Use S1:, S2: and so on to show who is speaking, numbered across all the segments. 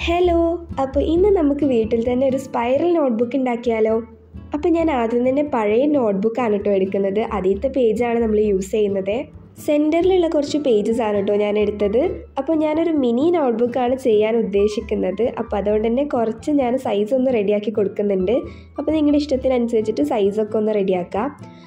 S1: hello അപ്പോൾ ഇന്ന് നമുക്ക് വീട്ടിൽ തന്നെ ഒരു സ്പൈറൽ നോട്ട്ബുക്ക് ഉണ്ടാക്കിയാലോ അപ്പോൾ ഞാൻ ആദ്യം തന്നെ പഴയ നോട്ട്ബുക്കാണ് കേട്ടോ എടുക്കുന്നത് ആദ്യത്തെ പേജാണ് നമ്മൾ യൂസ് ചെയ്യുന്നത് സെൻറ്ററിലുള്ള കുറച്ച് പേജസ് ആണ് കേട്ടോ ഞാൻ എടുത്തത് അപ്പോൾ ഞാനൊരു മിനി നോട്ട്ബുക്കാണ് ചെയ്യാൻ ഉദ്ദേശിക്കുന്നത് അപ്പോൾ അതുകൊണ്ട് തന്നെ കുറച്ച് ഞാൻ സൈസ് ഒന്ന് റെഡിയാക്കി കൊടുക്കുന്നുണ്ട് അപ്പോൾ നിങ്ങളുടെ ഇഷ്ടത്തിനനുസരിച്ചിട്ട് സൈസൊക്കെ ഒന്ന് റെഡിയാക്കാം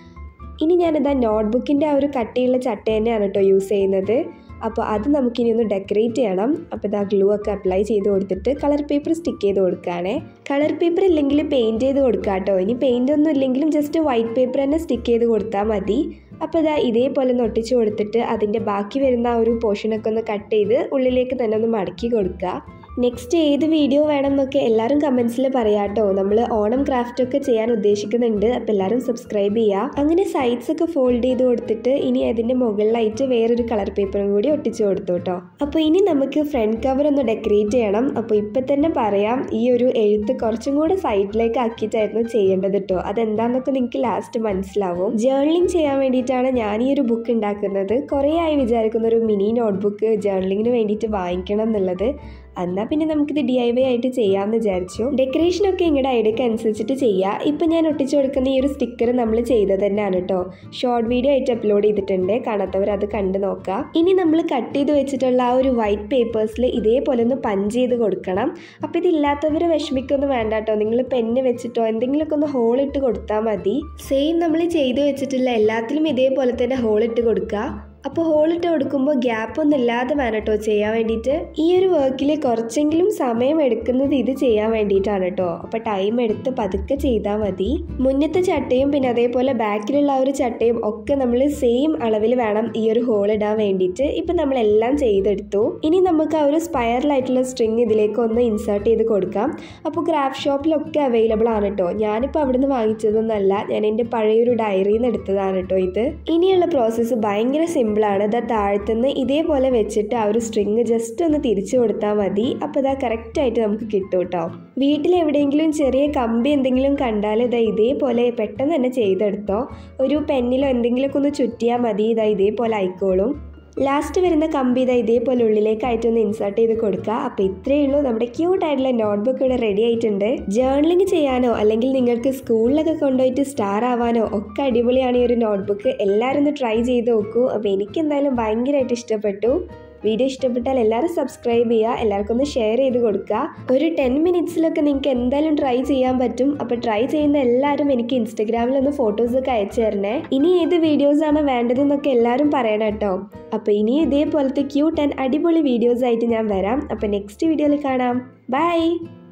S1: ഇനി ഞാനിതാ നോട്ട്ബുക്കിൻ്റെ ആ ഒരു കട്ടിയുള്ള ചട്ട തന്നെയാണ് കേട്ടോ യൂസ് ചെയ്യുന്നത് അപ്പോൾ അത് നമുക്കിനി ഒന്ന് ഡെക്കറേറ്റ് ചെയ്യണം അപ്പോൾ ഇതാ ഗ്ലൂ ഒക്കെ അപ്ലൈ ചെയ്ത് കൊടുത്തിട്ട് കളർ പേപ്പർ സ്റ്റിക്ക് ചെയ്ത് കൊടുക്കുകയാണേ കളർ പേപ്പർ ഇല്ലെങ്കിൽ പെയിൻറ്റ് ചെയ്ത് കൊടുക്കുക കേട്ടോ ഇനി പെയിൻ്റ് ഒന്നും ഇല്ലെങ്കിലും ജസ്റ്റ് വൈറ്റ് പേപ്പർ തന്നെ സ്റ്റിക്ക് ചെയ്ത് കൊടുത്താൽ മതി അപ്പോൾ ഇതാ ഇതേപോലെ ഒന്ന് ഒട്ടിച്ച് കൊടുത്തിട്ട് അതിൻ്റെ ബാക്കി വരുന്ന ആ ഒരു പോർഷനൊക്കെ ഒന്ന് കട്ട് ചെയ്ത് ഉള്ളിലേക്ക് തന്നെ ഒന്ന് മടക്കി കൊടുക്കുക നെക്സ്റ്റ് ഏത് വീഡിയോ വേണം എന്നൊക്കെ എല്ലാവരും കമൻസിൽ പറയാട്ടോ നമ്മൾ ഓണം ക്രാഫ്റ്റ് ഒക്കെ ചെയ്യാൻ ഉദ്ദേശിക്കുന്നുണ്ട് അപ്പോൾ എല്ലാവരും സബ്സ്ക്രൈബ് ചെയ്യുക അങ്ങനെ സൈഡ്സ് ഒക്കെ ഫോൾഡ് ചെയ്ത് കൊടുത്തിട്ട് ഇനി അതിൻ്റെ മുകളിലായിട്ട് വേറൊരു കളർ പേപ്പറും കൂടി ഒട്ടിച്ചു കൊടുത്തു കേട്ടോ അപ്പോൾ ഇനി നമുക്ക് ഫ്രണ്ട് കവർ ഒന്ന് ഡെക്കറേറ്റ് ചെയ്യണം അപ്പോൾ ഇപ്പം തന്നെ പറയാം ഈ ഒരു എഴുത്ത് കുറച്ചും കൂടെ സൈഡിലേക്ക് ആക്കിയിട്ടായിരുന്നു ചെയ്യേണ്ടത് കേട്ടോ അതെന്താണെന്നൊക്കെ നിങ്ങൾക്ക് ലാസ്റ്റ് മനസ്സിലാവും ജേർണലിംഗ് ചെയ്യാൻ വേണ്ടിയിട്ടാണ് ഞാൻ ഈ ഒരു ബുക്ക് ഉണ്ടാക്കുന്നത് കുറേ ആയി വിചാരിക്കുന്ന ഒരു മിനി നോട്ട്ബുക്ക് ജേർണലിങ്ങിന് വേണ്ടിയിട്ട് വാങ്ങിക്കണം എന്നുള്ളത് എന്നാൽ പിന്നെ നമുക്കിത് ഡി ഐ വൈ ആയിട്ട് ചെയ്യാമെന്ന് വിചാരിച്ചു ഡെക്കറേഷനൊക്കെ ഇങ്ങടെ ഐഡിയക്ക് അനുസരിച്ചിട്ട് ചെയ്യുക ഇപ്പം ഞാൻ ഒട്ടിച്ചു കൊടുക്കുന്ന ഈ ഒരു സ്റ്റിക്കർ നമ്മൾ ചെയ്തത് തന്നെയാണ് കേട്ടോ ഷോർട്ട് വീഡിയോ ആയിട്ട് അപ്ലോഡ് ചെയ്തിട്ടുണ്ട് കാണാത്തവർ അത് കണ്ടു നോക്കുക ഇനി നമ്മൾ കട്ട് ചെയ്ത് വെച്ചിട്ടുള്ള ആ ഒരു വൈറ്റ് പേപ്പേഴ്സിൽ ഇതേപോലെ ഒന്ന് പഞ്ച് ചെയ്ത് കൊടുക്കണം അപ്പോൾ ഇതില്ലാത്തവർ വിഷമിക്കൊന്നും വേണ്ട കേട്ടോ നിങ്ങൾ പെന്ന് വെച്ചിട്ടോ എന്തെങ്കിലുമൊക്കെ ഒന്ന് ഹോൾ ഇട്ട് കൊടുത്താൽ മതി സെയിം നമ്മൾ ചെയ്ത് വെച്ചിട്ടുള്ള എല്ലാത്തിലും ഇതേപോലെ തന്നെ ഹോൾ ഇട്ട് കൊടുക്കുക അപ്പോൾ ഹോളിട്ട് കൊടുക്കുമ്പോൾ ഗ്യാപ്പ് ഒന്നും ഇല്ലാതെ വേണം കേട്ടോ ചെയ്യാൻ വേണ്ടിയിട്ട് ഈ ഒരു വർക്കിൽ കുറച്ചെങ്കിലും സമയം എടുക്കുന്നത് ഇത് ചെയ്യാൻ വേണ്ടിയിട്ടാണ് കേട്ടോ അപ്പോൾ ടൈം എടുത്ത് പതുക്കെ ചെയ്താൽ മതി മുന്നത്തെ ചട്ടയും പിന്നെ അതേപോലെ ബാക്കിലുള്ള ആ ഒരു ചട്ടയും ഒക്കെ നമ്മൾ സെയിം അളവിൽ വേണം ഈ ഒരു ഹോൾ ഇടാൻ വേണ്ടിയിട്ട് ഇപ്പം നമ്മളെല്ലാം ചെയ്തെടുത്തു ഇനി നമുക്ക് ആ ഒരു സ്പയറലായിട്ടുള്ള സ്ട്രിങ് ഇതിലേക്ക് ഒന്ന് ഇൻസേർട്ട് ചെയ്ത് കൊടുക്കാം അപ്പോൾ ക്രാഫ്റ്റ് ഷോപ്പിലൊക്കെ അവൈലബിൾ ആണ് കേട്ടോ ഞാനിപ്പോൾ അവിടുന്ന് വാങ്ങിച്ചതൊന്നല്ല ഞാൻ എൻ്റെ പഴയൊരു ഡയറിയിൽ നിന്ന് എടുത്തതാണ് കേട്ടോ ഇത് ഇനിയുള്ള പ്രോസസ്സ് ഭയങ്കര സിമ്പിൾ സിമ്പിളാണ് ഇതാ താഴത്തുനിന്ന് ഇതേപോലെ വെച്ചിട്ട് ആ ഒരു സ്ട്രിങ് ജസ്റ്റ് ഒന്ന് തിരിച്ചു കൊടുത്താൽ മതി അപ്പോൾ ഇതാ കറക്റ്റായിട്ട് നമുക്ക് കിട്ടും കേട്ടോ വീട്ടിൽ എവിടെയെങ്കിലും ചെറിയ കമ്പി എന്തെങ്കിലും കണ്ടാൽ ഇതാ ഇതേപോലെ പെട്ടെന്ന് തന്നെ ചെയ്തെടുത്തോ ഒരു പെന്നിലോ എന്തെങ്കിലുമൊക്കെ ഒന്ന് ചുറ്റിയാൽ മതി ഇതാ ഇതേപോലെ ആയിക്കോളും ലാസ്റ്റ് വരുന്ന കമ്പി ഇതാ ഇതേപോലെ ഉള്ളിലേക്കായിട്ട് ഒന്ന് ഇൻസേർട്ട് ചെയ്ത് കൊടുക്കുക അപ്പോൾ ഇത്രയേ ഉള്ളൂ നമ്മുടെ ക്യൂട്ട് ആയിട്ടുള്ള നോട്ട്ബുക്ക് ഇവിടെ റെഡി ആയിട്ടുണ്ട് ജേർണലിംഗ് ചെയ്യാനോ അല്ലെങ്കിൽ നിങ്ങൾക്ക് സ്കൂളിലൊക്കെ കൊണ്ടുപോയിട്ട് സ്റ്റാർ ആവാനോ ഒക്കെ അടിപൊളിയാണ് ഈ ഒരു നോട്ട്ബുക്ക് എല്ലാവരും ഒന്ന് ട്രൈ ചെയ്ത് നോക്കൂ അപ്പോൾ എനിക്ക് എന്തായാലും ഭയങ്കരമായിട്ട് ഇഷ്ടപ്പെട്ടു വീഡിയോ ഇഷ്ടപ്പെട്ടാൽ എല്ലാവരും സബ്സ്ക്രൈബ് ചെയ്യുക എല്ലാവർക്കും ഒന്ന് ഷെയർ ചെയ്ത് കൊടുക്കുക ഒരു ടെൻ മിനിറ്റ്സിലൊക്കെ നിങ്ങൾക്ക് എന്തായാലും ട്രൈ ചെയ്യാൻ പറ്റും അപ്പോൾ ട്രൈ ചെയ്യുന്ന എല്ലാവരും എനിക്ക് ഇൻസ്റ്റഗ്രാമിൽ ഒന്ന് ഫോട്ടോസൊക്കെ അയച്ചു തരണേ ഇനി ഏത് വീഡിയോസാണ് വേണ്ടതെന്നൊക്കെ എല്ലാവരും പറയണം കേട്ടോ അപ്പോൾ ഇനി ഇതേപോലത്തെ ക്യൂട്ട് ആൻഡ് അടിപൊളി വീഡിയോസ് ആയിട്ട് ഞാൻ വരാം അപ്പോൾ നെക്സ്റ്റ് വീഡിയോയിൽ കാണാം ബൈ